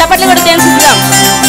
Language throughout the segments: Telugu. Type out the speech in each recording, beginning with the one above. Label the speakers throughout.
Speaker 1: చప్పట్లు కూడా దేవుని స్తుతిద్దాం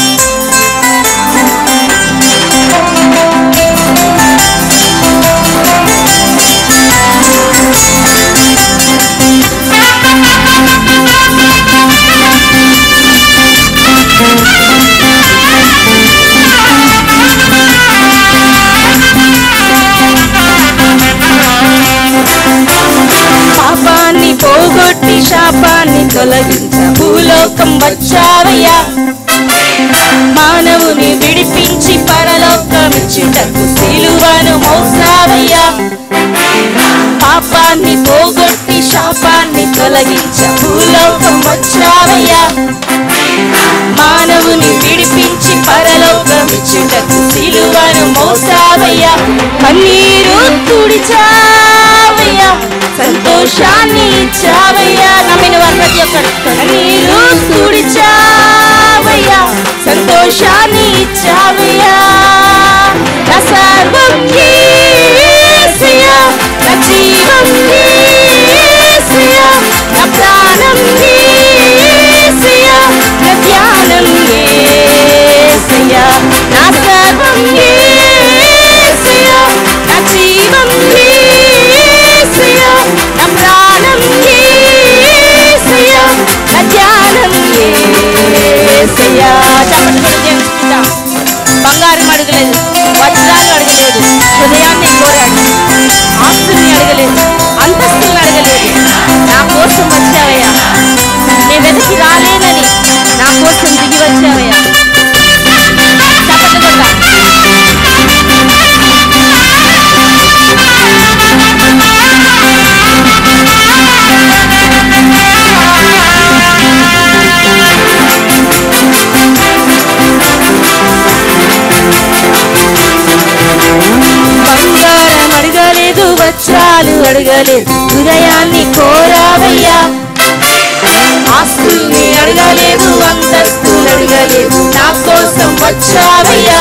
Speaker 1: పాపాన్ని పోగొట్టి శాపాన్ని తొలగించ భూలోకం వచ్చావయ్యా మానవుని విడిపించి పరలోకమిచ్చుటకు సిలువను మోసావయ్యా పాపాన్ని పోగొట్టి శాపాన్ని తొలగించ భూలోకం వచ్చావయ్యా మానవుని విడిపించి పరలోకమిచ్చుటకు సిలువను మోసావయ్యా కన్నీరు తుడిచావయ్యా సంతోషాన్ని ఇచ్చావయ్యా నమ్మిన వారు ప్రతి ఒక్కరు కన్నీరు తుడిచావయ్యా సంతోషాన్ని ఇచ్చావయ్యా నా సర్వం యేసయ్యా, నా జీవం యేసయ్యా, నా ప్రాణం యేసయ్యా, నా ధ్యానం యేసయ్యా, నా సర్వం యేసయ్యా, నా జీవం యేసయ్యా, నా ప్రాణం యేసయ్యా, నా ధ్యానం యేసయ్యా. చప్పట్లు కొట్టి దేవుని స్తుతిద్దాం. బంగారం అడగలేదు వజ్రాలు అడగలేదు హృదయాన్ని కోరాడు ఆస్తుల్ని అడగలేదు అంతస్తుల్ని అడగలేదు నా కోసం వచ్చావయ్యా నీ వెతికి రాలేనని నా కోసం దిగి వచ్చావయ్యా చప్పట్లు కొడదాం. బంగారం అడగలేదు వజ్రాలు అడగలేదు హృదయాన్ని కోరావయ్యా ఆస్తుల్ని అడగలేదు అంతస్తులు అడగలేదు నా కోసం వచ్చావయ్యా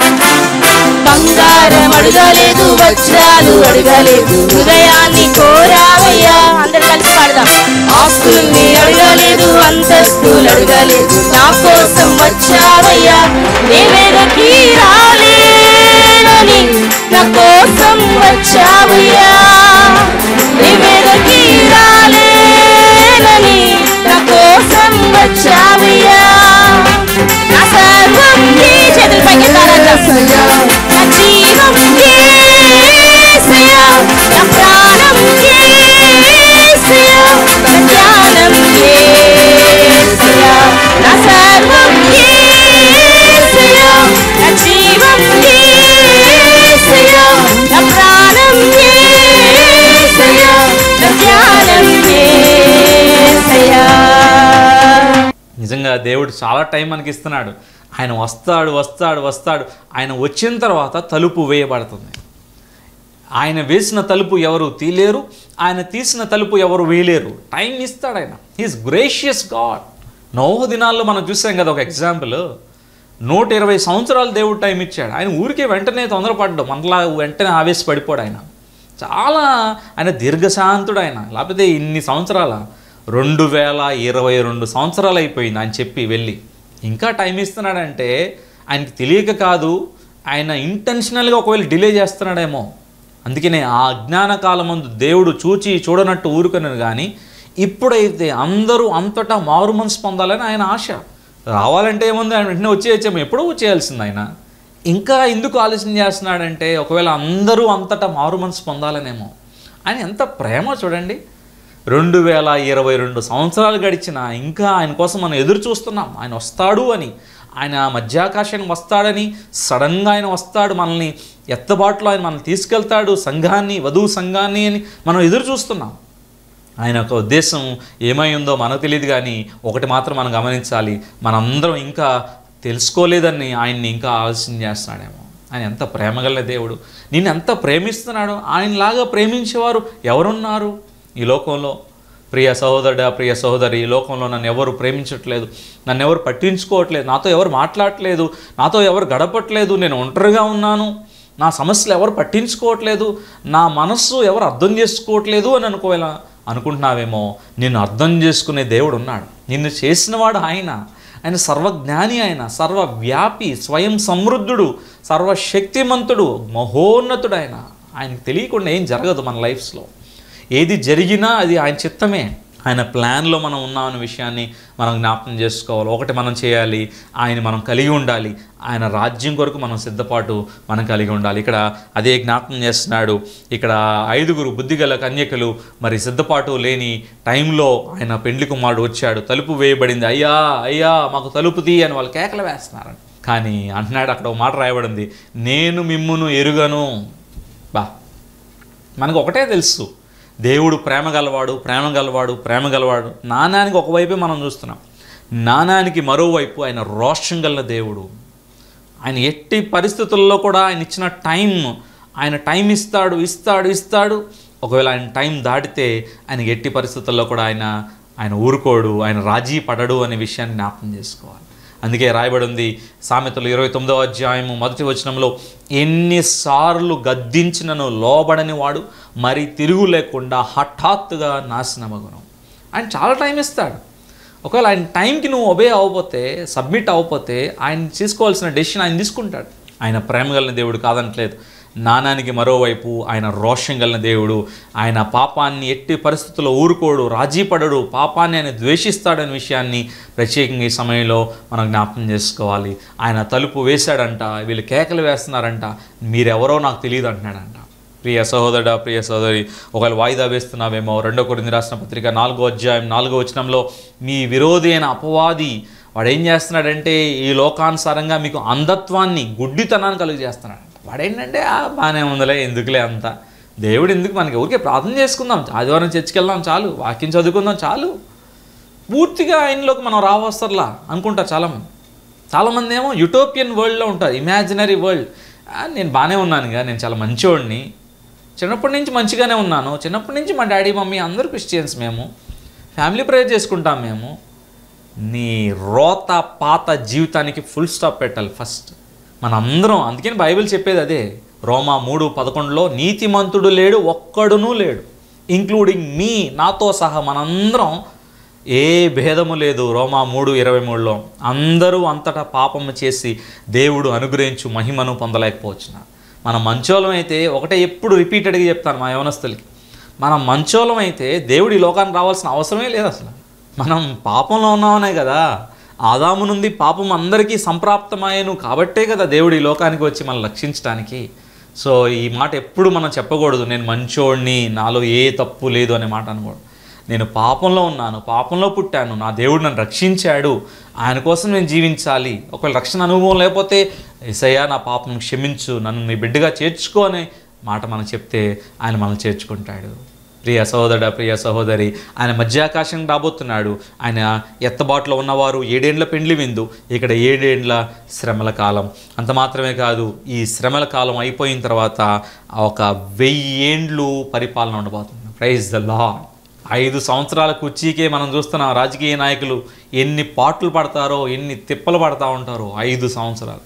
Speaker 1: బంగారం అడగలేదు వజ్రాలు అడగలేదు హృదయాన్ని కోరావయ్యా అందరు కలిసి పాడదాం ఆస్తుల్ని అడగలేదు అంతస్తులు అడగలేదు నా కోసం వచ్చావయ్యా నేవెదకి రాలేనని నా కోసం వచ్చావయ్యా నేవెదకి రాలేనని నా కోసం వచ్చావయ్యా నా సర్వం నీ చేతుల పైకి తారాజా నా జీవం యేసయ్యా నా ప్రాణం యేసయ్యా నా ధ్యానం యేసయ్యా నా సర్వం యేసయ్యా నా జీవం యేసయ్యా నా ప్రాణం యేసయ్యా నా ధ్యానం యేసయ్యా
Speaker 2: నిజంగా దేవుడు చాలా టైం మనకి ఇస్తున్నాడు ఆయన వస్తాడు వస్తాడు వస్తాడు ఆయన వచ్చిన తర్వాత తలుపు వేయబడుతుంది ఆయన వేసిన తలుపు ఎవరు తీలేరు ఆయన తీసిన తలుపు ఎవరు వేయలేరు టైం ఇస్తాడు ఆయన హీస్ గ్రేషియస్ గాడ్ నోహ దినాల్లో మనం చూసాం కదా ఒక ఎగ్జాంపుల్ నూట ఇరవై సంవత్సరాలు దేవుడు టైం ఇచ్చాడు ఆయన ఊరికే వెంటనే తొందరపడ్డాడు మనలా వెంటనే ఆవేశపడిపోడు ఆయన చాలా ఆయన దీర్ఘశాంతుడు ఆయన లేకపోతే ఇన్ని సంవత్సరాల రెండు వేల ఇరవై రెండు సంవత్సరాలు అయిపోయింది ఆయన చెప్పి వెళ్ళి ఇంకా టైం ఇస్తున్నాడంటే ఆయనకి తెలియక కాదు ఆయన ఇంటెన్షనల్గా ఒకవేళ డిలే చేస్తున్నాడేమో అందుకనే ఆ అజ్ఞాన కాలమందు దేవుడు చూచి చూడనట్టు ఊరుకున్నాను కానీ ఇప్పుడైతే అందరూ అంతటా మారు మనసు పొందాలని ఆయన ఆశ రావాలంటే ఏముంది ఆయన వెంటనే వచ్చేయచ్చాము ఎప్పుడో వచ్చేయాల్సింది ఆయన ఇంకా ఎందుకు ఆలోచన చేస్తున్నాడంటే ఒకవేళ అందరూ అంతటా మారు మనసు పొందాలనేమో ఆయన ఎంత ప్రేమ చూడండి రెండు వేల ఇరవై రెండు సంవత్సరాలు గడిచినా ఇంకా ఆయన కోసం మనం ఎదురు చూస్తున్నాం ఆయన వస్తాడు అని ఆయన మధ్యాకాశానికి వస్తాడని సడన్గా ఆయన వస్తాడు మనల్ని ఎత్తబాటులో ఆయన మనల్ని తీసుకెళ్తాడు సంఘాన్ని వధువు సంఘాన్ని అని మనం ఎదురు చూస్తున్నాం ఆయన యొక్క ఉద్దేశం ఏమై ఉందో మనకు తెలియదు కానీ ఒకటి మాత్రం మనం గమనించాలి మనందరం ఇంకా తెలుసుకోలేదని ఆయన్ని ఇంకా ఆలోచన చేస్తున్నాడేమో ఆయన ఎంత ప్రేమగల దేవుడు నిన్ను ఎంత ప్రేమిస్తున్నాడు ఆయనలాగా ప్రేమించేవారు ఎవరున్నారు ఈ లోకంలో ప్రియ సహోదరుడా ప్రియ సహోదరి ఈ లోకంలో నన్ను ఎవరు ప్రేమించట్లేదు నన్ను ఎవరు పట్టించుకోవట్లేదు నాతో ఎవరు మాట్లాడట్లేదు నాతో ఎవరు గడపట్లేదు నేను ఒంటరిగా ఉన్నాను నా సమస్యలు ఎవరు పట్టించుకోవట్లేదు నా మనస్సు ఎవరు అర్థం చేసుకోవట్లేదు అని అనుకోవేలా అనుకుంటున్నావేమో నిన్ను అర్థం చేసుకునే దేవుడు ఉన్నాడు నిన్ను చేసినవాడు ఆయన ఆయన సర్వజ్ఞాని ఆయన సర్వవ్యాపి స్వయం సమృద్ధుడు సర్వశక్తిమంతుడు మహోన్నతుడు ఆయన ఆయనకు తెలియకుండా ఏం జరగదు మన లైఫ్స్లో ఏది జరిగినా అది ఆయన చిత్తమే ఆయన ప్లాన్లో మనం ఉన్నామన్న విషయాన్ని మనం జ్ఞాపకం చేసుకోవాలి ఒకటి మనం చేయాలి ఆయన మనం కలిగి ఉండాలి ఆయన రాజ్యం కొరకు మనం సిద్ధపాటు మనం కలిగి ఉండాలి ఇక్కడ అదే జ్ఞాపకం చేస్తున్నాడు ఇక్కడ ఐదుగురు బుద్ధిగల కన్యకలు మరి సిద్ధపాటు లేని టైంలో ఆయన పెండ్లి కుమారుడు వచ్చాడు తలుపు వేయబడింది అయ్యా అయ్యా మాకు తలుపు తీ అని వాళ్ళు కేకలు వేస్తున్నారు కానీ అంటున్నాడు అక్కడ ఒక మాట రాయబడింది నేను మిమ్మును ఎరుగను బా మనకు ఒకటే తెలుసు దేవుడు ప్రేమ గలవాడు ప్రేమ గలవాడు ప్రేమ గలవాడు నాణానికి ఒకవైపే మనం చూస్తున్నాం నాణానికి మరోవైపు ఆయన రోషం గల దేవుడు ఆయన ఎట్టి పరిస్థితుల్లో కూడా ఆయన ఇచ్చిన టైం ఆయన టైం ఇస్తాడు ఇస్తాడు ఇస్తాడు ఒకవేళ ఆయన టైం దాటితే ఆయన ఎట్టి పరిస్థితుల్లో కూడా ఆయన ఆయన ఊరుకోడు ఆయన రాజీ పడడు అనే విషయాన్ని జ్ఞాపకం చేసుకోవాలి అందుకే రాయబడి ఉంది సామెతలు ఇరవై తొమ్మిదవ అధ్యాయము మొదటి వచనంలో ఎన్నిసార్లు గద్దించినను లోబడని వాడు మరి తిరుగు లేకుండా హఠాత్తుగా నాశనమగును ఆయన చాలా టైం ఇస్తాడు ఒకవేళ ఆయన టైంకి నువ్వు ఒబే అవ్వకపోతే సబ్మిట్ అవ్వకపోతే ఆయన తీసుకోవాల్సిన డెసిషన్ ఆయన తీసుకుంటాడు ఆయన ప్రేమ కలిగిన దేవుడు కాదనట్లేదు నాణానికి మరోవైపు ఆయన రోషం కలిగిన దేవుడు ఆయన పాపాన్ని ఎట్టి పరిస్థితుల్లో ఊరుకోడు రాజీపడడు పాపాన్ని ఆయన ద్వేషిస్తాడనే విషయాన్ని ప్రత్యేకంగా ఈ సమయంలో మనం జ్ఞాపకం చేసుకోవాలి ఆయన తలుపు వేశాడంట వీళ్ళు కేకలు వేస్తున్నారంట మీరెవరో నాకు తెలియదు అంటున్నాడంట ప్రియ సహోదరుడా ప్రియ సహోదరి ఒకవేళ వాయిదా వేస్తున్నావేమో రెండో కొరింది రాసిన పత్రిక నాలుగో అధ్యాయం నాలుగో వచనంలో మీ విరోధి అయిన అపవాది వాడు ఏం చేస్తున్నాడంటే ఈ లోకానుసారంగా మీకు అంధత్వాన్ని గుడ్డితనాన్ని కలుగు చేస్తున్నాడు వాడేంటంటే "ఆ, బాగానే ఉందిలే ఎందుకులే అంత దేవుడు ఎందుకు మనకి ఊరికే ప్రార్థన చేసుకుందాం ఆదివారం చర్చికి వెళ్దాం చాలు వాక్యం చదువుకుందాం చాలు పూర్తిగా ఆయనలోకి మనం రావస్తర్లా అనుకుంటారు చాలామంది చాలామంది ఏమో యుటోపియన్ వరల్డ్లో ఉంటారు ఇమాజినరీ వరల్డ్ నేను బాగానే ఉన్నానుగా నేను చాలా మంచివాడిని చిన్నప్పటి నుంచి మంచిగానే ఉన్నాను చిన్నప్పటి నుంచి మా డాడీ మమ్మీ అందరూ క్రిస్టియన్స్ మేము ఫ్యామిలీ ప్రేయర్ చేసుకుంటాం మేము నీ రోత పాత జీవితానికి ఫుల్ స్టాప్ పెట్టాలి ఫస్ట్ మనందరం అందుకని బైబిల్ చెప్పేది అదే రోమా మూడు పదకొండులో నీతిమంతుడు లేడు ఒక్కడునూ లేడు ఇంక్లూడింగ్ మీ నాతో సహా మనందరం ఏ భేదము లేదు రోమా మూడు ఇరవై మూడులో అందరూ అంతటా పాపము చేసి దేవుడు అనుగ్రహించు మహిమను పొందలేకపోవచ్చున మన మంచోళం అయితే ఒకటే ఎప్పుడు రిపీటెడ్గా చెప్తాను మా యవనస్తులకి మనం మంచోళం అయితే దేవుడు ఈ లోకానికి రావాల్సిన అవసరమే లేదు అసలు మనం పాపంలో ఉన్నామనే కదా ఆదాము నుండి పాపం అందరికీ సంప్రాప్తమాయను కాబట్టే కదా దేవుడు ఈ లోకానికి వచ్చి మనం రక్షించడానికి సో ఈ మాట ఎప్పుడు మనం చెప్పకూడదు నేను మంచోడిని నాలో ఏ తప్పు లేదు అనే మాట అనకూడదు నేను పాపంలో ఉన్నాను పాపంలో పుట్టాను నా దేవుడు నన్ను రక్షించాడు ఆయన కోసం నేను జీవించాలి ఒకవేళ రక్షణ అనుభవం లేకపోతే ఎసయ్యా నా పాపం క్షమించు నన్ను నీ బిడ్డగా చేర్చుకో అనే మాట మనం చెప్తే ఆయన మనల్ని చేర్చుకుంటాడు ప్రియ సహోదరుడ ప్రియ సహోదరి ఆయన మధ్యాకాశం రాబోతున్నాడు ఆయన ఎత్తబాటులో ఉన్నవారు ఏడేండ్ల పెండ్లి విందు ఇక్కడ ఏడేండ్ల శ్రమల కాలం అంత మాత్రమే కాదు ఈ శ్రమల కాలం అయిపోయిన తర్వాత ఒక వెయ్యి ఏండ్లు పరిపాలన ఉండబోతుంది ప్రైజ్ ద లా ఐదు సంవత్సరాల కుర్చీకే మనం చూస్తున్నాం రాజకీయ నాయకులు ఎన్ని పాటలు పడతారో ఎన్ని తిప్పలు పడతా ఉంటారో ఐదు సంవత్సరాలు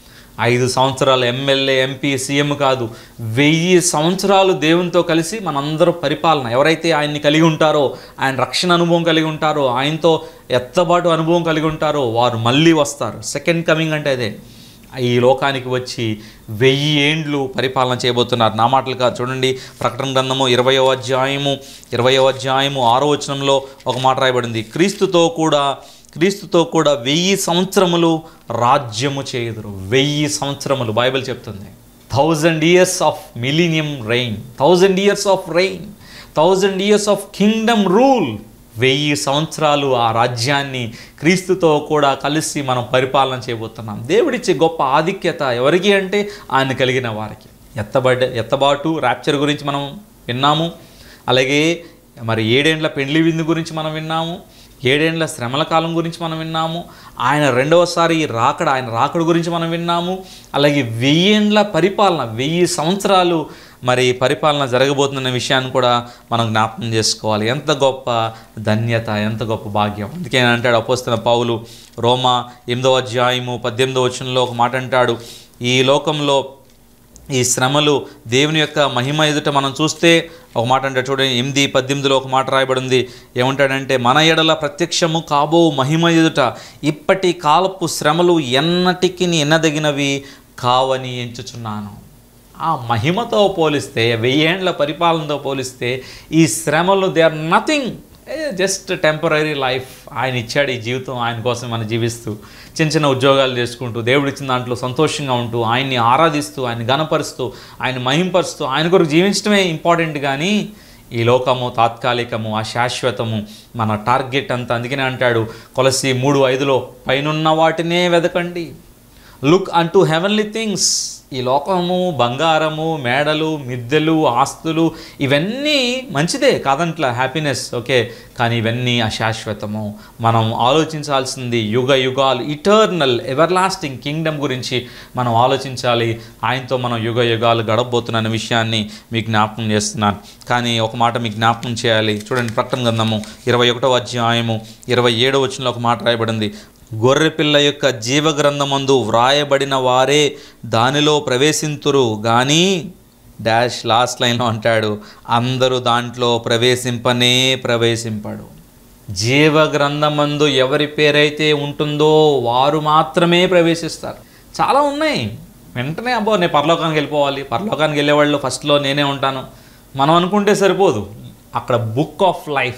Speaker 2: ఐదు సంవత్సరాలు ఎమ్మెల్యే ఎంపీ సీఎం కాదు వెయ్యి సంవత్సరాలు దేవునితో కలిసి మనందరూ పరిపాలన ఎవరైతే ఆయన్ని కలిగి ఉంటారో ఆయన రక్షణ అనుభవం కలిగి ఉంటారో ఆయనతో ఎత్తబాటు అనుభవం కలిగి ఉంటారో వారు మళ్ళీ వస్తారు సెకండ్ కమింగ్ అంటే అదే ఈ లోకానికి వచ్చి వెయ్యి ఏండ్లు పరిపాలన చేయబోతున్నారు నా మాటలు కాదు చూడండి ప్రకటన గ్రంథము ఇరవయో అధ్యాయము ఇరవయో అధ్యాయము ఆరో వచనంలో ఒక మాట రాయబడింది క్రీస్తుతో కూడా క్రీస్తుతో కూడా వెయ్యి సంవత్సరములు రాజ్యము చేయుదురు వెయ్యి సంవత్సరములు బైబిల్ చెప్తుంది thousand years of millennium reign thousand years of reign thousand years of kingdom rule వెయ్యి సంవత్సరాలు ఆ రాజ్యాన్ని క్రీస్తుతో కూడా కలిసి మనం పరిపాలన చేయబోతున్నాం దేవుడిచ్చే గొప్ప ఆధిక్యత ఎవరికి అంటే ఆయన కలిగిన వారికి ఎత్తబడ్డ ఎత్తబాటు ర్యాప్చర్ గురించి మనం విన్నాము అలాగే మరి ఏడేండ్ల పెండ్లి విందు గురించి మనం విన్నాము ఏడేండ్ల శ్రమల కాలం గురించి మనం విన్నాము ఆయన రెండవసారి రాకడ ఆయన రాకడ గురించి మనం విన్నాము అలాగే వెయ్యేండ్ల పరిపాలన వెయ్యి సంవత్సరాలు మరి పరిపాలన జరగబోతున్న విషయాన్ని కూడా మనం జ్ఞాపకం చేసుకోవాలి ఎంత గొప్ప ధన్యత ఎంత గొప్ప భాగ్యం అందుకే ఆయన అంటాడు అపోస్తున్న పౌలు రోమా ఎనిమిదవ అధ్యాయము పద్దెనిమిదవ వచనంలో ఒక మాట అంటాడు ఈ లోకంలో ఈ శ్రమలు దేవుని యొక్క మహిమ ఎదుట మనం చూస్తే ఒక మాట అంటే చూడండి ఎనిమిది పద్దెనిమిదిలో ఒక మాట రాయబడింది ఏమంటాడంటే మన ఎడల ప్రత్యక్షము కాబో మహిమ ఎదుట ఇప్పటి కాలపు శ్రమలు ఎన్నటికి ఎన్నదగినవి కావని ఎంచుచున్నాను ఆ మహిమతో పోలిస్తే వెయ్యేండ్ల పరిపాలనతో పోలిస్తే ఈ శ్రమలు they are nothing just temporary life ఆయన ఇచ్చాడు ఈ జీవితం ఆయన కోసం మనం జీవిస్తూ చిన్న చిన్న ఉద్యోగాలు చేసుకుంటూ దేవుడు ఇచ్చిన దాంట్లో సంతోషంగా ఉంటూ ఆయన్ని ఆరాధిస్తూ ఆయన గణపరుస్తూ ఆయన మహింపరుస్తూ ఆయన కొరకు జీవించడమే ఇంపార్టెంట్ కానీ ఈ లోకము తాత్కాలికము ఆ శాశ్వతము మన టార్గెట్ అంతా అందుకనే అంటాడు కొలసి మూడు ఐదులో పైనున్న వాటినే వెదకండి look unto heavenly things ఈ లోకము బంగారము మేడలు మిద్దెలు ఆస్తులు ఇవన్నీ మంచిదే కాదంట్ల హ్యాపీనెస్ ఓకే కానీ ఇవన్నీ అశాశ్వతము మనం ఆలోచించాల్సింది యుగ యుగాలు ఇటర్నల్ ఎవర్ లాస్టింగ్ కింగ్డమ్ గురించి మనం ఆలోచించాలి ఆయనతో మనం యుగ యుగాలు గడపబోతున్న విషయాన్ని మీకు జ్ఞాపకం చేస్తున్నాను కానీ ఒక మాట మీకు జ్ఞాపకం చేయాలి చూడండి ప్రకటన గ్రంథము ఇరవై ఒకటో అధ్యాయము ఇరవై ఏడో వచ్చినలో ఒక మాట రాయబడింది గొర్రెపిల్ల యొక్క జీవగ్రంథమందు వ్రాయబడిన వారే దానిలో ప్రవేశింతురు కానీ డాష్ లాస్ట్ లైన్లో అంటాడు అందరూ దాంట్లో ప్రవేశింపనే ప్రవేశింపడు జీవగ్రంథమందు ఎవరి పేరైతే ఉంటుందో వారు మాత్రమే ప్రవేశిస్తారు చాలా ఉన్నాయి వెంటనే అబ్బో నేను పరలోకానికి వెళ్ళిపోవాలి పరలోకానికి వెళ్ళేవాళ్ళు ఫస్ట్లో నేనే ఉంటాను మనం అనుకుంటే సరిపోదు అక్కడ బుక్ ఆఫ్ లైఫ్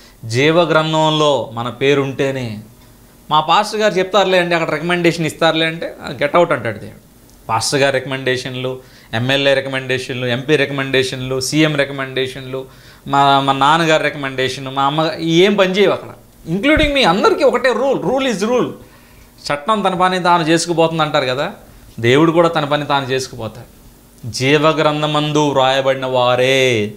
Speaker 2: జీవగ్రంథంలో మన పేరు ఉంటేనే మా పాస్టర్ గారు చెప్తారులే అంటే అక్కడ రికమెండేషన్ ఇస్తారులే అంటే గెట్ అవుట్ అంటాడు దేవుడు పాస్టర్ గారి రికమెండేషన్లు ఎమ్మెల్యే రికమెండేషన్లు ఎంపీ రికమెండేషన్లు సీఎం రికమెండేషన్లు మా మా నాన్నగారి రికమెండేషన్ మా అమ్మ ఏం పని చేయవు అక్కడ ఇంక్లూడింగ్ మీ అందరికీ ఒకటే రూల్ రూల్ ఈజ్ రూల్ చట్టం తన పని తాను చేసుకుపోతుంది అంటారు కదా దేవుడు కూడా తన పని తాను చేసుకుపోతాడు జీవగ్రంథమందు వ్రాయబడిన వారే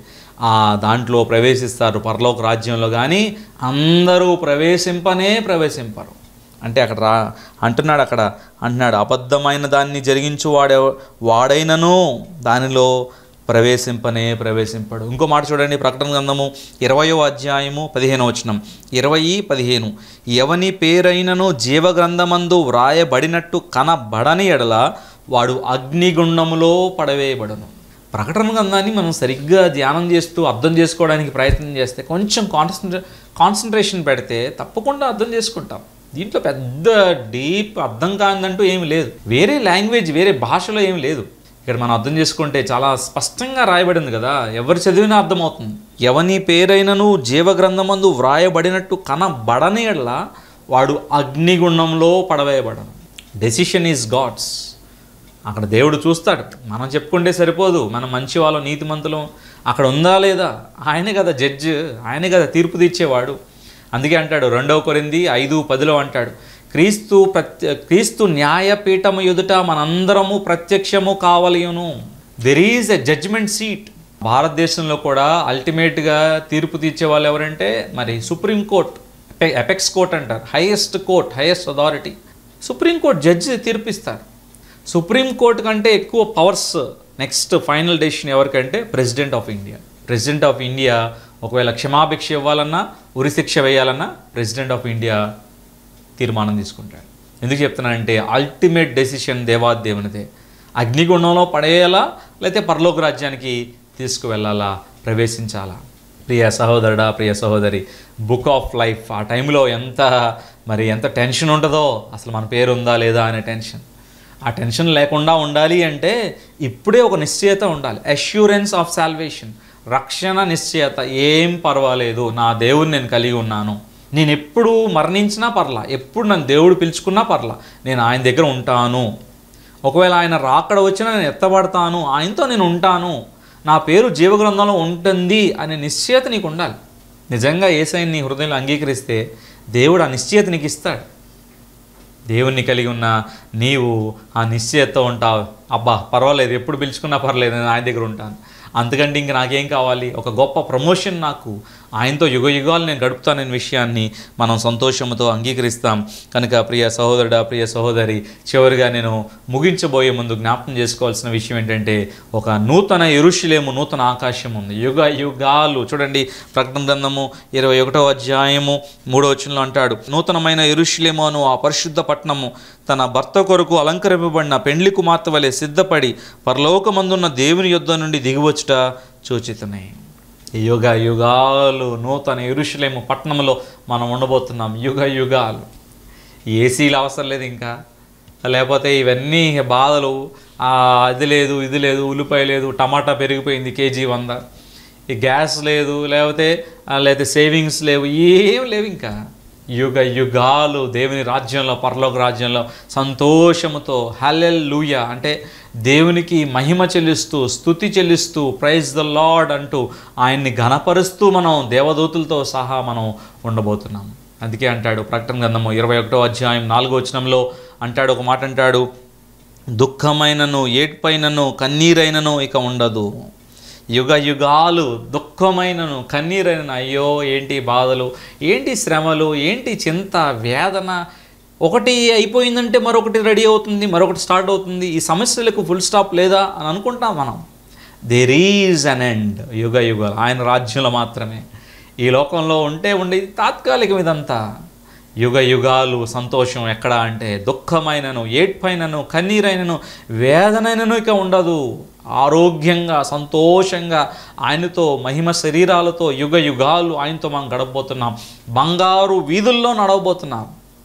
Speaker 2: ఆ దాంట్లో ప్రవేశిస్తారు పరలోక రాజ్యంలో కానీ అందరూ ప్రవేశింపనే ప్రవేశింపరు అంటే అక్కడ రా అంటున్నాడు అక్కడ అంటున్నాడు అబద్ధమైన దాన్ని జరిగించు వాడే వాడైనను దానిలో ప్రవేశింపనే ప్రవేశింపడు ఇంకో మాట చూడండి ప్రకటన గ్రంథము ఇరవయో అధ్యాయము పదిహేను వచనం ఇరవై పదిహేను ఎవని పేరైనను జీవగ్రంథమందు వ్రాయబడినట్టు కనబడని ఎడల వాడు అగ్నిగుండములో పడవేయబడను ప్రకటన గ్రంథాన్ని మనం సరిగ్గా ధ్యానం చేస్తూ అర్థం చేసుకోవడానికి ప్రయత్నం చేస్తే కొంచెం కాన్సన్ట్రే కాన్సన్ట్రేషన్ పెడితే తప్పకుండా అర్థం చేసుకుంటాం దీంట్లో పెద్ద డీప్ అర్థం కానిదంటూ ఏమి లేదు వేరే లాంగ్వేజ్ వేరే భాషలో ఏమి లేదు ఇక్కడ మనం అర్థం చేసుకుంటే చాలా స్పష్టంగా రాయబడింది కదా ఎవరు చదివినా అర్థమవుతుంది ఎవని పేరైనను జీవగ్రంథమందు వ్రాయబడినట్టు కనబడని ఎడల వాడు అగ్నిగుండంలో పడవేయబడను డెసిషన్ ఈజ్ గాడ్స్ అక్కడ దేవుడు చూస్తాడు మనం చెప్పుకుంటే సరిపోదు మనం మంచి వాళ్ళం నీతిమంతులం అక్కడ ఉందా లేదా ఆయనే కదా జడ్జ్ ఆయనే కదా తీర్పు తీర్చేవాడు అందుకే అంటాడు రెండవ కొరింది ఐదు పదిలో అంటాడు క్రీస్తు ప్రత్య క్రీస్తు న్యాయపీఠము ఎదుట మనందరము ప్రత్యక్షము కావలియును there is a judgement seat భారతదేశంలో కూడా అల్టిమేట్గా తీర్పు తీర్చే వాళ్ళు ఎవరంటే మరి సుప్రీం కోర్ట్ ఎపెక్స్ కోర్ట్ అంటారు highest court highest authority supreme court judge తీర్పిస్తారు సుప్రీం కోర్టు కంటే ఎక్కువ పవర్స్ నెక్స్ట్ ఫైనల్ డెసిషన్ ఎవరికంటే president of India president of India ఒకవేళ క్షమాభిక్ష ఇవ్వాలన్నా ఉరిశిక్ష వేయాలన్నా ప్రెసిడెంట్ ఆఫ్ ఇండియా తీర్మానం తీసుకుంటాడు ఎందుకు చెప్తున్నానంటే అల్టిమేట్ డెసిషన్ దేవాదేవునిదే అగ్నిగుండంలో పడేయాలా లేకపోతే పరలోక రాజ్యానికి తీసుకువెళ్ళాలా ప్రవేశించాలా ప్రియ సహోదరుడా ప్రియ సహోదరి బుక్ ఆఫ్ లైఫ్ ఆ టైంలో ఎంత మరి ఎంత టెన్షన్ ఉంటుందో అసలు మన పేరు ఉందా లేదా అనే టెన్షన్ ఆ టెన్షన్ లేకుండా ఉండాలి అంటే ఇప్పుడే ఒక నిశ్చయత ఉండాలి అష్యూరెన్స్ ఆఫ్ సాల్వేషన్ రక్షణ నిశ్చయత ఏం పర్వాలేదు నా దేవుని నేను కలిగి ఉన్నాను నేను ఎప్పుడు మరణించినా పర్లా ఎప్పుడు నన్ను దేవుడు పిలుచుకున్నా పర్లా నేను ఆయన దగ్గర ఉంటాను ఒకవేళ ఆయన రాకడ వచ్చినా నేను ఎత్తబడతాను ఆయనతో నేను ఉంటాను నా పేరు జీవగ్రంథంలో ఉంటుంది అనే నిశ్చయత నీకు ఉండాలి నిజంగా ఏసైని నీ హృదయంలో అంగీకరిస్తే దేవుడు ఆ నిశ్చయత నీకు ఇస్తాడు దేవుణ్ణి కలిగి ఉన్న నీవు ఆ నిశ్చయతతో ఉంటావు అబ్బా పర్వాలేదు ఎప్పుడు పిలుచుకున్నా పర్లేదు నేను ఆయన దగ్గర ఉంటాను అంతకంటే ఇంక నాకేం కావాలి ఒక గొప్ప ప్రమోషన్ నాకు ఆయనతో యుగ యుగాలు నేను గడుపుతాననే విషయాన్ని మనం సంతోషంతో అంగీకరిస్తాం కనుక ప్రియ సహోదరుడా ప్రియ సహోదరి చివరిగా నేను ముగించబోయే ముందు జ్ఞాపకం చేసుకోవాల్సిన విషయం ఏంటంటే ఒక నూతన ఎరుషులేము నూతన ఆకాశం ఉంది యుగ యుగాలు చూడండి ప్రకటన గ్రంథము ఇరవై ఒకటో అధ్యాయము మూడో వచనంలో అంటాడు నూతనమైన ఎరుషులేము అను ఆ పరిశుద్ధ పట్టణము తన భర్త కొరకు అలంకరింపబడిన పెండ్లి కుమార్తె వలె సిద్ధపడి పరలోకమందున్న దేవుని యుద్ధ నుండి దిగివచ్చుట చూచితున్నాయి యుగ యుగాలు నూతన ఎరుషులేము పట్టణంలో మనం ఉండబోతున్నాం యుగ యుగాలు ఏసీలు అవసరం లేదు ఇంకా లేకపోతే ఇవన్నీ బాధలు ఆ, అది లేదు ఇది లేదు ఉల్లిపాయ లేదు టమాటా పెరిగిపోయింది కేజీ వంద ఈ గ్యాస్ లేదు లేకపోతే ఆ, లేకపోతే సేవింగ్స్ లేవు ఏం లేవు ఇంకా యుగ యుగాలు దేవుని రాజ్యంలో పరలోక రాజ్యంలో సంతోషముతో హలెల్ లూయ అంటే దేవునికి మహిమ చెల్లిస్తూ స్తుతి చెల్లిస్తూ ప్రైజ్ ద లార్డ్ అంటూ ఆయన్ని ఘనపరుస్తూ మనం దేవదూతులతో సహా మనం ఉండబోతున్నాం అందుకే అంటాడు ప్రకటన గ్రంథము ఇరవై ఒకటో అధ్యాయం నాలుగో వచనంలో అంటాడు ఒక మాట అంటాడు దుఃఖమైనను ఏడ్పైనను కన్నీరైనను ఇక ఉండదు యుగ యుగాలు దుఃఖమైనను కన్నీరైనను అయ్యో ఏంటి బాధలు ఏంటి శ్రమలు ఏంటి చింత వేదన ఒకటి అయిపోయిందంటే మరొకటి రెడీ అవుతుంది మరొకటి స్టార్ట్ అవుతుంది ఈ సమస్యలకు ఫుల్ స్టాప్ లేదా అని అనుకుంటాం మనం దేర్ ఈజ్ అన్ ఎండ్ యుగ యుగాలు ఆయన రాజ్యంలో మాత్రమే ఈ లోకంలో ఉంటే ఉండేది తాత్కాలికం ఇదంతా యుగ యుగాలు సంతోషం ఎక్కడ అంటే దుఃఖమైనను ఏడ్పైనను కన్నీరైనను వేదనైనను ఇక ఉండదు ఆరోగ్యంగా సంతోషంగా ఆయనతో మహిమ శరీరాలతో యుగ యుగాలు ఆయనతో మనం గడపబోతున్నాం బంగారు వీధుల్లో నడవబోతున్నాం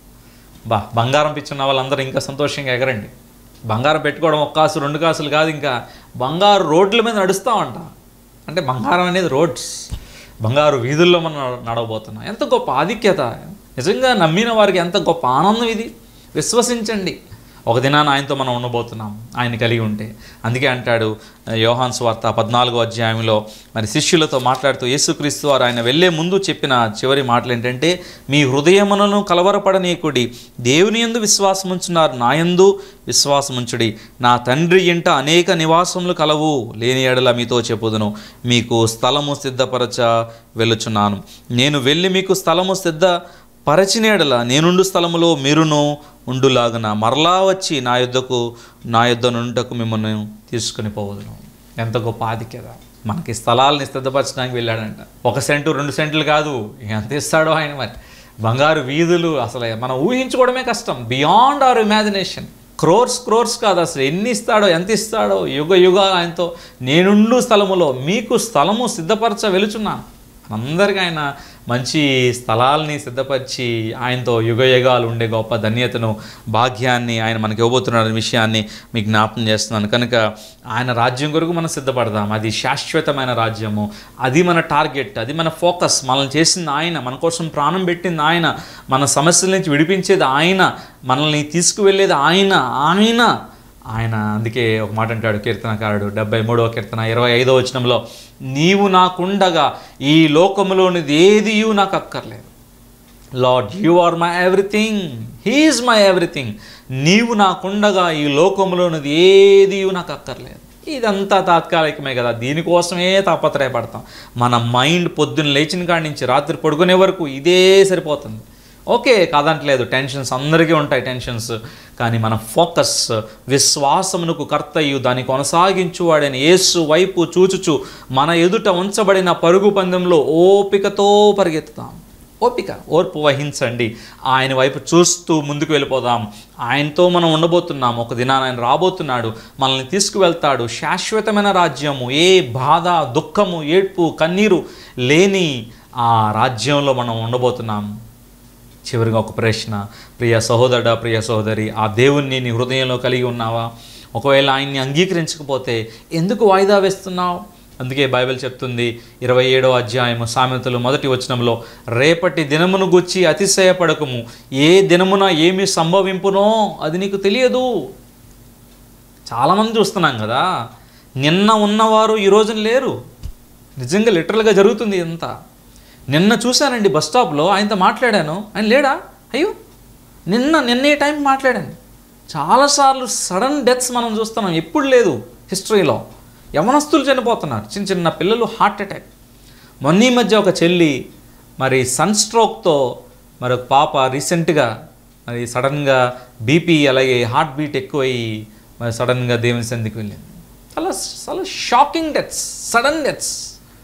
Speaker 2: బా బంగారం పిచ్చున్న వాళ్ళందరూ ఇంకా సంతోషంగా ఎగరండి బంగారం పెట్టుకోవడం ఒక్క కాసు రెండు కాసులు కాదు ఇంకా బంగారు రోడ్ల మీద నడుస్తామంట అంటే బంగారం అనేది రోడ్స్ బంగారు వీధుల్లో మనం నడ- నడవబోతున్నాం ఎంత గొప్ప ఆధిక్యత నిజంగా నమ్మిన వారికి ఎంత గొప్ప ఆనందం ఇది విశ్వసించండి ఒక దినాన ఆయనతో మనం ఉండబోతున్నాం ఆయన కలిగి ఉంటే అందుకే అంటాడు ఆ, యోహాన్ స్వార్త పద్నాలుగో అధ్యాయంలో మరి శిష్యులతో మాట్లాడుతూ యేసుక్రీస్తు వారు ఆయన వెళ్ళే ముందు చెప్పిన చివరి మాటలు ఏంటంటే మీ హృదయములను కలవరపడనీకుడి దేవుని యందు విశ్వాసముంచున్నారు నా యందు విశ్వాసముంచుడి నా తండ్రి ఇంట అనేక నివాసములు కలవు లేని ఎడల మీతో చెప్పుదును మీకు స్థలము సిద్ధపరచ వెళ్ళుచున్నాను నేను వెళ్ళి మీకు స్థలము సిద్ధ పరచినేడల నేనుండు స్థలములో మీరును ఉండులాగున మరలా వచ్చి నా యుద్ధకు నా యుద్ధ నుండకు మిమ్మల్ని తీసుకుని పోవదును ఎంత గొప్ప ఆధిక్యత మనకి స్థలాలని సిద్ధపరచడానికి వెళ్ళాడంట ఒక సెంటు రెండు సెంట్లు కాదు ఎంత ఇస్తాడో ఆయన మరి బంగారు వీధులు అసలు మనం ఊహించుకోవడమే కష్టం beyond our imagination crores crores కాదు అసలు ఎన్ని ఇస్తాడో ఎంత ఇస్తాడో యుగ యుగాలు ఆయనతో నేనుండు స్థలములో మీకు స్థలము సిద్ధపరచ వెలుచున్నాను అందరికీ ఆయన మంచి స్థలాల్ని సిద్ధపరిచి ఆయనతో యుగ యుగాలు ఉండే గొప్ప ధన్యతను భాగ్యాన్ని ఆయన మనకి ఇవ్వబోతున్న విషయాన్ని మీకు జ్ఞాపకం చేస్తున్నాను కనుక ఆయన రాజ్యం కొరకు మనం సిద్ధపడదాం అది శాశ్వతమైన రాజ్యము అది మన టార్గెట్ అది మన ఫోకస్ మనల్ని చేసింది ఆయన మన కోసం ప్రాణం పెట్టింది ఆయన మన సమస్యల నుంచి విడిపించేది ఆయన మనల్ని తీసుకువెళ్ళేది ఆయన ఆయన ఆయన అందుకే ఒక మాట అంటాడు కీర్తనకారుడు డెబ్బై మూడవ కీర్తన ఇరవై ఐదవ వచనంలో నీవు నాకుండగా ఈ లోకములోనిది ఏదియు నాకు అక్కర్లేదు Lord you are my everything he's my everything నీవు నాకుండగా ఈ లోకములోనిది ఏది నాకు అక్కర్లేదు ఇదంతా తాత్కాలికమే కదా దీనికోసమే తాపత్రయపడతాం మన మైండ్ పొద్దున్న లేచిన కాడి నుంచి రాత్రి పడుకునే వరకు ఇదే సరిపోతుంది ఓకే కాదంటలేదు టెన్షన్స్ అందరికీ ఉంటాయి టెన్షన్స్ కానీ మన ఫోకస్ విశ్వాసమునకు కర్తయ్యు దాన్ని కొనసాగించువాడని యేసు వైపు చూచుచు మన ఎదుట ఉంచబడిన పరుగు పందెంలో ఓపికతో పరిగెత్తుతాం ఓపిక ఓర్పు వహించండి ఆయన వైపు చూస్తూ ముందుకు వెళ్ళిపోదాం ఆయనతో మనం ఉండబోతున్నాం ఒక దినాన ఆయన రాబోతున్నాడు మనల్ని తీసుకువెళ్తాడు శాశ్వతమైన రాజ్యము ఏ బాధ దుఃఖము ఏడ్పు కన్నీరు లేని ఆ రాజ్యంలో మనం ఉండబోతున్నాం చివరిగా ఒక ప్రశ్న ప్రియ సహోదరుడా ప్రియ సహోదరి ఆ దేవుణ్ణి నీ హృదయంలో కలిగి ఉన్నావా ఒకవేళ ఆయన్ని అంగీకరించకపోతే ఎందుకు వాయిదా వేస్తున్నావు అందుకే బైబిల్ చెప్తుంది ఇరవై ఏడో అధ్యాయము సామెతలు మొదటి వచనంలో రేపటి దినమును గుచ్చి అతిశయపడకము ఏ దినమున ఏమి సంభవింపునో అది నీకు తెలియదు చాలామంది చూస్తున్నాం కదా నిన్న ఉన్నవారు ఈ రోజున లేరు నిజంగా లిటరల్గా జరుగుతుంది ఇదంతా నిన్న చూశానండి బస్ స్టాప్లో ఆయనతో మాట్లాడాను ఆయన లేడా అయ్యో నిన్న నిన్నే టైం మాట్లాడాను చాలాసార్లు సడన్ డెత్స్ మనం చూస్తున్నాం ఎప్పుడు లేదు హిస్టరీలో యవనస్తులు చనిపోతున్నారు చిన్న చిన్న పిల్లలు హార్ట్ అటాక్ మొన్న ఈ మధ్య ఒక చెల్లి మరి సన్ స్ట్రోక్తో మరి ఒక పాప రీసెంట్గా మరి సడన్గా బీపీ అలాగే హార్ట్ బీట్ ఎక్కువయ్యి మరి సడన్గా దేవుని సంధికి వెళ్ళింది చాలా చాలా షాకింగ్ డెత్స్ సడన్ డెత్స్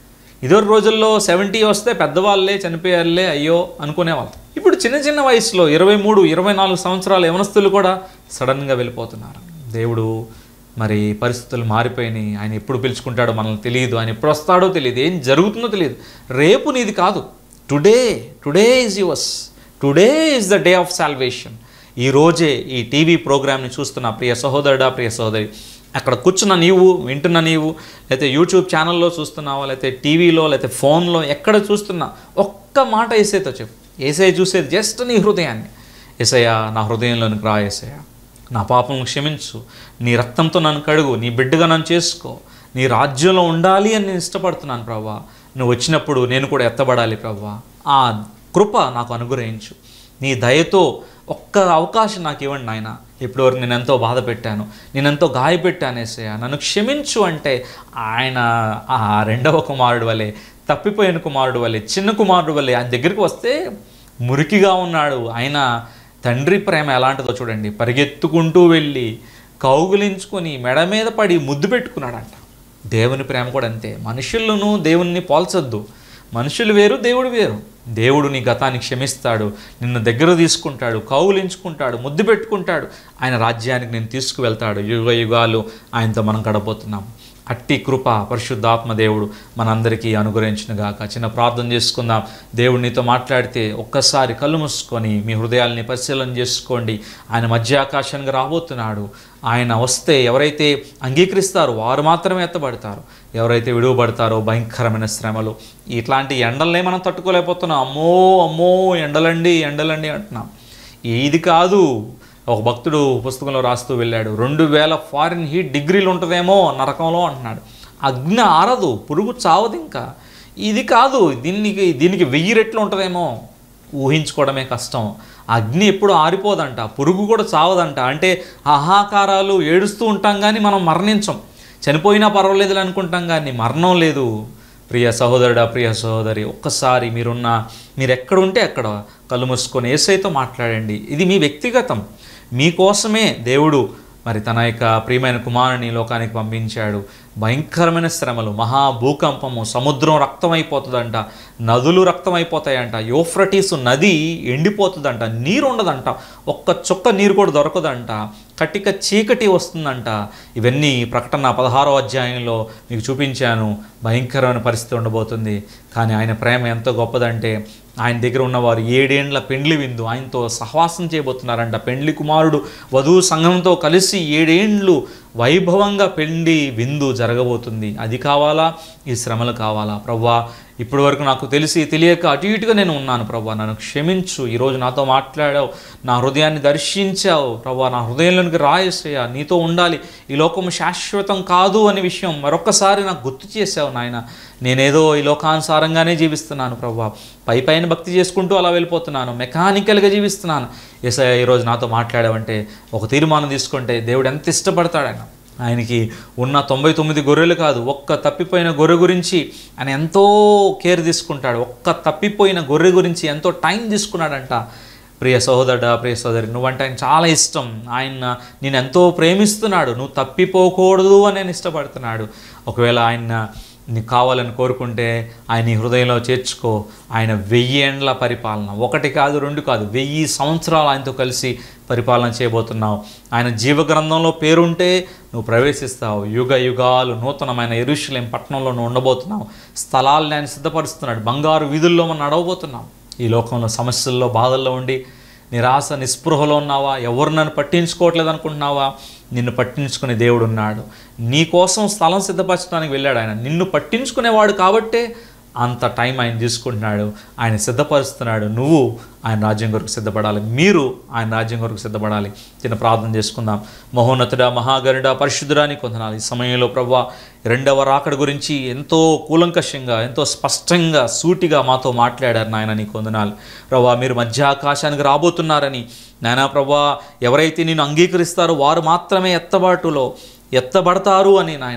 Speaker 2: ఇదో రోజుల్లో సెవెంటీ వస్తే పెద్దవాళ్ళే చనిపోయారులే అయ్యో అనుకునేవాళ్ళు ఇప్పుడు చిన్న చిన్న వయసులో ఇరవై మూడు ఇరవై నాలుగు సంవత్సరాల యవనస్తులు కూడా సడన్గా వెళ్ళిపోతున్నారు దేవుడు మరి పరిస్థితులు మారిపోయినాయి ఆయన ఎప్పుడు పిలుచుకుంటాడో మనల్ని తెలియదు ఆయన ఎప్పుడు వస్తాడో తెలియదు ఏం జరుగుతుందో తెలియదు రేపు నీది కాదు today today is yours today is the day of salvation ఈ రోజే ఈ టీవీ ప్రోగ్రామ్ని చూస్తున్న ప్రియ సహోదరుడా ప్రియ సహోదరి అక్కడ కూర్చున్న నీవు వింటున్న నీవు లేకపోతే యూట్యూబ్ ఛానల్లో చూస్తున్నావా లేకపోతే టీవీలో లేకపోతే ఫోన్లో ఎక్కడ చూస్తున్నా ఒక్క మాట ఏసైతో చెప్పు ఏసై చూసేది జస్ట్ నీ హృదయాన్ని ఏసయ్యా నా హృదయంలోనికి రా ఏసయ్యా నా పాపం క్షమించు నీ రక్తంతో నన్ను కడుగు నీ బిడ్డగా నన్ను చేసుకో నీ రాజ్యంలో ఉండాలి అని నేను ఇష్టపడుతున్నాను ప్రభా నువ్వు వచ్చినప్పుడు నేను కూడా ఎత్తబడాలి ప్రభా ఆ కృప నాకు అనుగ్రహించు నీ దయతో ఒక్క అవకాశం నాకు ఇవ్వండి నాయన ఇప్పటివరకు నేను ఎంతో బాధ పెట్టాను నేను ఎంతో గాయపెట్టాను ఏసయ్య నన్ను క్షమించు అంటే ఆయన ఆ రెండవ కుమారుడు వలె తప్పిపోయిన కుమారుడు వలె చిన్న కుమారుడు వలె ఆయన దగ్గరికి వస్తే మురికిగా ఉన్నాడు ఆయన తండ్రి ప్రేమ ఎలాంటిదో చూడండి పరిగెత్తుకుంటూ వెళ్ళి కౌగులించుకొని మెడ మీద పడి ముద్దు పెట్టుకున్నాడంట దేవుని ప్రేమ కూడా అంతే మనుషులను దేవుణ్ణి పోల్చొద్దు మనుషులు వేరు దేవుడు వేరు దేవుడు నీ గతాన్ని క్షమిస్తాడు నిన్ను దగ్గర తీసుకుంటాడు కౌలించుకుంటాడు ముద్దు పెట్టుకుంటాడు ఆయన రాజ్యానికి నేను తీసుకువెళ్తాడు యుగ యుగాలు ఆయనతో మనం గడపోతున్నాం అట్టి కృప పరిశుద్ధాత్మ దేవుడు మనందరికీ అనుగ్రహించిన గాక చిన్న ప్రార్థన చేసుకుందాం దేవుడు నీతో మాట్లాడితే ఒక్కసారి కళ్ళు మూసుకొని మీ హృదయాల్ని పరిశీలన చేసుకోండి ఆయన మధ్య ఆకాశానికి రాబోతున్నాడు ఆయన వస్తే ఎవరైతే అంగీకరిస్తారో వారు మాత్రమే ఎత్తబడతారు ఎవరైతే విడువబడతారో భయంకరమైన శ్రమలు ఇట్లాంటి ఎండలనే మనం తట్టుకోలేకపోతున్నాం అమ్మో అమ్మో ఎండలండి ఎండలండి అంటున్నాం ఇది కాదు ఒక భక్తుడు పుస్తకంలో రాస్తూ వెళ్ళాడు రెండు వేల ఫారిన్ హీట్ డిగ్రీలు ఉంటుందేమో నరకంలో అంటున్నాడు అగ్ని ఆరదు పురుగు చావదు ఇంకా ఇది కాదు దీనికి దీనికి వెయ్యి రెట్లు ఉంటుందేమో ఊహించుకోవడమే కష్టం అగ్ని ఎప్పుడు ఆరిపోదంట పురుగు కూడా చావదంట అంటే ఆహాకారాలు ఏడుస్తూ ఉంటాం కానీ మనం మరణించం చనిపోయినా పర్వాలేదు అనుకుంటాం కానీ మరణం లేదు ప్రియ సహోదరుడా ప్రియ సహోదరి ఒక్కసారి మీరున్న మీరు ఎక్కడ ఉంటే అక్కడ కళ్ళు మూసుకొని ఏసైతో మాట్లాడండి ఇది మీ వ్యక్తిగతం మీకోసమే దేవుడు మరి తన యొక్క ప్రియమైన కుమారుని లోకానికి పంపించాడు భయంకరమైన శ్రమలు మహా భూకంపము సముద్రం రక్తమైపోతుందంట నదులు రక్తమైపోతాయంట యోఫ్రటీస్ నది ఎండిపోతుందంట నీరు ఉండదంట ఒక్క చుక్క నీరు కూడా దొరకదంట కటిక చీకటి వస్తుందంట ఇవన్నీ ప్రకటన పదహారో అధ్యాయంలో మీకు చూపించాను భయంకరమైన పరిస్థితి ఉండబోతుంది కానీ ఆయన ప్రేమ ఎంత గొప్పదంటే ఆయన దగ్గర ఉన్నవారు ఏడేండ్ల పెండ్లి విందు ఆయనతో సహవాసం చేయబోతున్నారంట పెండ్లి కుమారుడు వధువు సంఘంతో కలిసి ఏడేండ్లు వైభవంగా పెండి విందు జరగబోతుంది అది కావాలా ఈ శ్రమలు కావాలా ప్రవ్వా ఇప్పటి వరకు నాకు తెలిసి తెలియక అటు ఇటుగా నేను ఉన్నాను ప్రభా నన్ను క్షమించు ఈరోజు నాతో మాట్లాడావు నా హృదయాన్ని దర్శించావు ప్రభా నా హృదయంలోనికి రాయేసయ్యా నీతో ఉండాలి ఈ లోకం శాశ్వతం కాదు అనే విషయం మరొకసారి నాకు గుర్తు చేసావు నాయన నేనేదో ఈ లోకానుసారంగానే జీవిస్తున్నాను ప్రభా పై పైన భక్తి చేసుకుంటూ అలా వెళ్ళిపోతున్నాను మెకానికల్గా జీవిస్తున్నాను ఎసయ్య ఈరోజు నాతో మాట్లాడావంటే ఒక తీర్మానం తీసుకుంటే దేవుడు ఎంత ఇష్టపడతాడు ఆయన ఆయనకి ఉన్న తొంభై తొమ్మిది గొర్రెలు కాదు ఒక్క తప్పిపోయిన గొర్రె గురించి ఆయన ఎంతో కేర్ తీసుకుంటాడు ఒక్క తప్పిపోయిన గొర్రె గురించి ఎంతో టైం తీసుకున్నాడంట ప్రియ సహోదరుడా ప్రియ సహోదరి నువ్వంటే ఆయన చాలా ఇష్టం ఆయన నేను ఎంతో ప్రేమిస్తున్నాడు నువ్వు తప్పిపోకూడదు అని నేను ఇష్టపడుతున్నాడు ఒకవేళ ఆయన నీకు కావాలని కోరుకుంటే ఆయన నీ హృదయంలో చేర్చుకో ఆయన వెయ్యి ఏండ్ల పరిపాలన ఒకటి కాదు రెండు కాదు వెయ్యి సంవత్సరాలు ఆయనతో కలిసి పరిపాలన చేయబోతున్నావు ఆయన జీవగ్రంథంలో పేరుంటే నువ్వు ప్రవేశిస్తావు యుగ యుగాలు నూతనమైన ఎరుషులేం పట్టణంలో నువ్వు ఉండబోతున్నావు స్థలాలను ఆయన సిద్ధపరుస్తున్నాడు బంగారు వీధుల్లో మనం నడవబోతున్నాం ఈ లోకంలో సమస్యల్లో బాధల్లో ఉండి నిరాశ నిస్పృహలో ఉన్నావా ఎవరు నన్ను పట్టించుకోవట్లేదు అనుకుంటున్నావా నిన్ను పట్టించుకునే దేవుడు ఉన్నాడు నీ కోసం స్థలం సిద్ధపరచడానికి వెళ్ళాడు ఆయన నిన్ను పట్టించుకునేవాడు కాబట్టే అంత టైం ఆయన తీసుకుంటున్నాడు ఆయన సిద్ధపరుస్తున్నాడు నువ్వు ఆయన రాజ్యం కొరకు సిద్ధపడాలి మీరు ఆయన రాజ్యం కొరకు సిద్ధపడాలి చిన్న ప్రార్థన చేసుకుందాం మహోన్నతుడ మహాగరుడ పరిశుద్ధురాని కొందనాలి ఈ సమయంలో ప్రభా రెండవ రాకడ గురించి ఎంతో కూలంకషంగా ఎంతో స్పష్టంగా సూటిగా మాతో మాట్లాడారు నాయన నీ కొందనాలు ప్రభా మీరు మధ్య ఆకాశానికి రాబోతున్నారని నాయనా ప్రభా ఎవరైతే నేను అంగీకరిస్తారో వారు మాత్రమే ఎత్తబాటులో ఎత్తబడతారు అని నాయన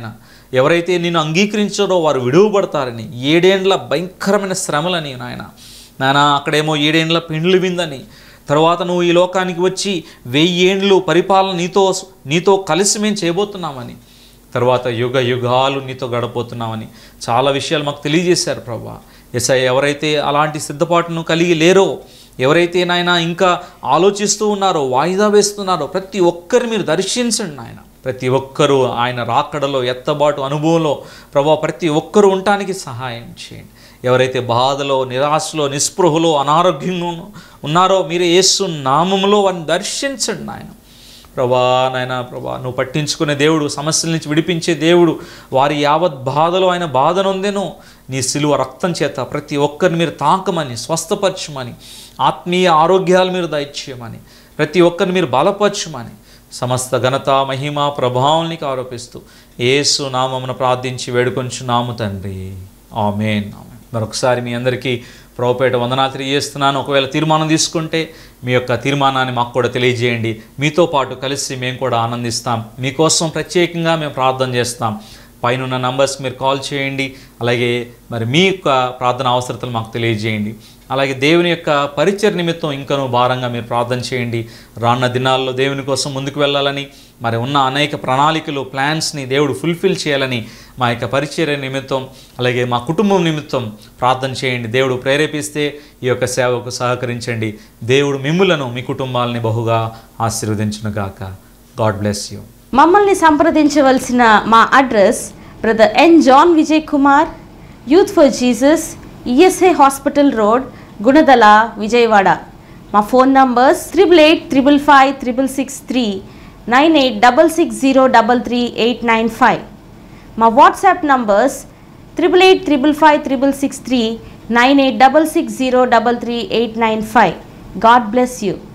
Speaker 2: ఎవరైతే నిన్ను అంగీకరించారో వారు విడువబడతారని ఏడేండ్ల భయంకరమైన శ్రమలని నాయన నాయన అక్కడేమో ఏడేండ్ల పెండ్లు విందని తర్వాత నువ్వు ఈ లోకానికి వచ్చి వెయ్యేండ్లు పరిపాలన నీతో నీతో కలిసి మేము చేయబోతున్నామని తర్వాత యుగ యుగాలు నీతో గడపోతున్నామని చాలా విషయాలు మాకు తెలియజేశారు ప్రభా ఎస్ఐ ఎవరైతే అలాంటి సిద్ధపాటును కలిగి లేరో ఎవరైతే నాయన ఇంకా ఆలోచిస్తూ ఉన్నారో వాయిదా వేస్తున్నారో ప్రతి ఒక్కరిని మీరు దర్శించండి నాయన ప్రతి ఒక్కరూ ఆయన రాకడలో ఎత్తబాటు అనుభవంలో ప్రభా ప్రతి ఒక్కరూ ఉండటానికి సహాయం చేయండి ఎవరైతే బాధలో నిరాశలో నిస్పృహలో అనారోగ్యంలో ఉన్నారో మీరు యేసు నామంలో వారిని దర్శించండి నాయన ప్రభా నాయన ప్రభా నువ్వు పట్టించుకునే దేవుడు సమస్యల నుంచి విడిపించే దేవుడు వారి యావత్ బాధలో ఆయన బాధనొందెను నీ సిలువ రక్తం చేత ప్రతి ఒక్కరిని మీరు తాకమని స్వస్థపరచమని ఆత్మీయ ఆరోగ్యాలు మీరు దయచేయమని ప్రతి ఒక్కరిని మీరు బలపరచమని సమస్త ఘనత మహిమ ప్రభావానికి ఆరోపిస్తూ ఏసు నామమున ప్రార్థించి వేడుకొంచున్నాము తండ్రి ఆమెన్ ఆమెన్ మరొకసారి మీ అందరికీ ప్రభుపేట వందనాలు తెలియజేస్తున్నాను ఒకవేళ తీర్మానం తీసుకుంటే మీ యొక్క తీర్మానాన్ని మాకు కూడా తెలియజేయండి మీతో పాటు కలిసి మేము కూడా ఆనందిస్తాం మీకోసం ప్రత్యేకంగా మేము ప్రార్థన చేస్తాం పైన ఉన్న నంబర్స్ మీరు కాల్ చేయండి అలాగే మరి మీ యొక్క ప్రార్థన అవసరతలు మాకు తెలియజేయండి అలాగే దేవుని యొక్క పరిచయ నిమిత్తం ఇంకనూ భారంగా మీరు ప్రార్థన చేయండి రానున్న దినాల్లో దేవుని కోసం ముందుకు వెళ్ళాలని మరి ఉన్న అనేక ప్రణాళికలు ప్లాన్స్ని దేవుడు ఫుల్ఫిల్ చేయాలని మా యొక్క పరిచర్య నిమిత్తం అలాగే మా కుటుంబం నిమిత్తం ప్రార్థన చేయండి దేవుడు ప్రేరేపిస్తే ఈ యొక్క సేవకు సహకరించండి దేవుడు మిమ్ములను మీ కుటుంబాలని బహుగా ఆశీర్వదించునుగాక గాడ్ బ్లెస్ యూ
Speaker 1: మమ్మల్ని సంప్రదించవలసిన మా address brother N John Vijay Kumar youth for Jesus ESI hospital road Gunadala Vijayawada మా phone numbers triple eight triple five triple six three nine eight double six zero double three eight nine five మా WhatsApp numbers triple eight triple five triple six three nine eight double six zero double three eight nine five God bless you